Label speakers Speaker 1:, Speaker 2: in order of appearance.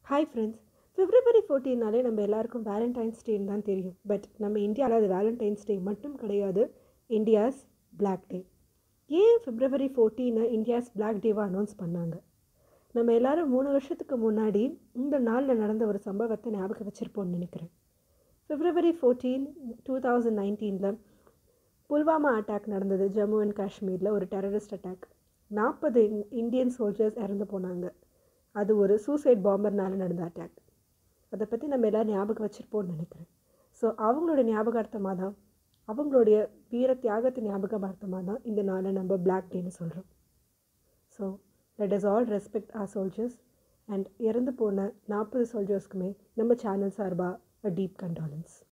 Speaker 1: hi friends பிப்ரவரி ஃபோர்டீன்னாலே நம்ம எல்லாருக்கும் Valentine's டேன்னு தான் தெரியும் பட் நம்ம இந்தியாவில் அது வேலண்டைன்ஸ் டே மட்டும் கிடையாது இந்தியாஸ் பிளாக் டே ஏன் பிப்ரவரி ஃபோர்டீனை இந்தியாஸ் பிளாக் டேவாக அனௌன்ஸ் பண்ணாங்க நம்ம எல்லாரும் மூணு வருஷத்துக்கு முன்னாடி இந்த நாளில் நடந்த ஒரு சம்பவத்தை ஞாபகம் வச்சுருப்போம்னு நினைக்கிறேன் பிப்ரவரி ஃபோர்டீன் டூ தௌசண்ட் நைன்டீனில் புல்வாமா அட்டாக் நடந்தது ஜம்மு அண்ட் காஷ்மீரில் ஒரு டெரரிஸ்ட் அட்டாக் நாற்பது இந்தியன் சோல்ஜர்ஸ் இறந்து போனாங்க அது ஒரு சூசைட் பாம்பர்னால நடந்த அட்டாக் அதை பற்றி நம்ம எல்லோரும் ஞாபகம் வச்சுருப்போம்னு நினைக்கிறேன் ஸோ அவங்களோட ஞாபகார்த்தமாக தான் அவங்களுடைய வீர தியாகத்தை ஞாபகார்த்தமாக தான் இந்த நாளை நம்ம பிளாக் டேன்னு சொல்கிறோம் so let us all respect our soldiers and இறந்து போன நாற்பது சோல்ஜர்ஸ்க்குமே நம்ம சேனல் சார்பாக அ டீப் கண்டாலன்ஸ்